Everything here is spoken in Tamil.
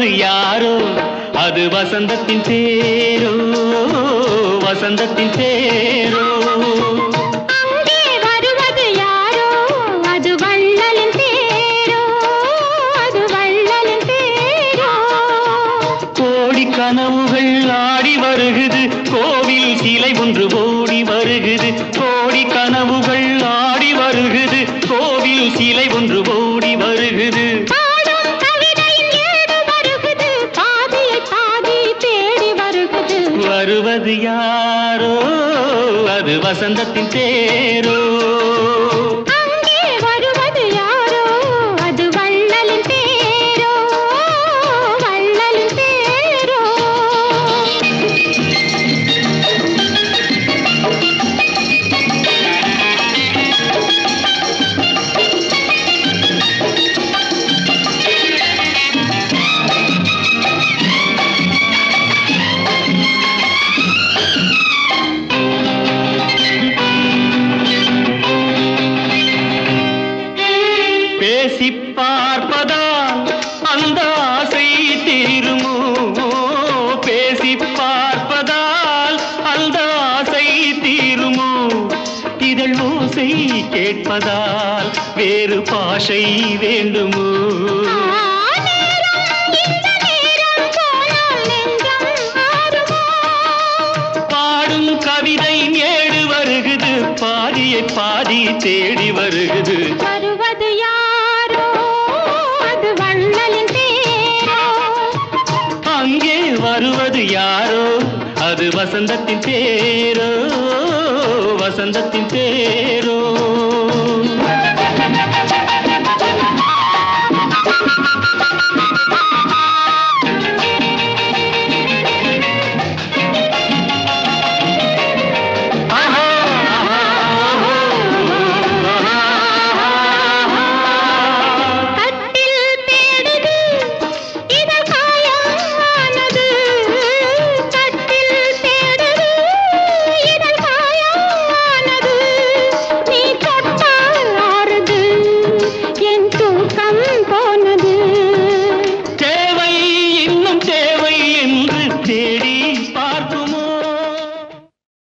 வருவது யாரோ அது வசந்தத்தின் தேரோ வசந்தத்தின் தேரோ அங்கே வருவது யாரோ அது வள்ளலின் தேரோ அது வள்ளலின் தேரோ கோடி கனவுகள் ஆடி வருகுது கோவில் சிலை ஒன்று ஓடி வருகுது கோடி கனவுகள் ஆடி வருகுது கோவில் சிலை ஒன்று ஓடி வருகுது பாடும் கவிதையின் ஏடு வருகுது பாதியை பாதி தேடி வருகுது வருவது யாரோ அது வசந்தத்தின் தேரோ அங்கே வருவது யாரோ அது வள்ளலின் தேரோ வள்ளலின் தேரோ பேசி பார்ப்பதால் அந்த ஆசை தீருமோ பேசி பார்ப்பதால் அந்த ஆசை தீருமோ இதழ் ஓசை கேட்பதால் வேறு பாஷை வேண்டுமோ நேரம் இந்த நேரம் போனால் நெஞ்சம் ஆறுமோ பாடும் கவிதை ஏடு வருகுது பாதியை பாதி தேடி வருகுது வருவது யாரோ அது வள்ளலின் தேரோ அங்கே வருவது யாரோ அது வசந்தத்தின் தேரோ வசந்தத்தின் தேரோ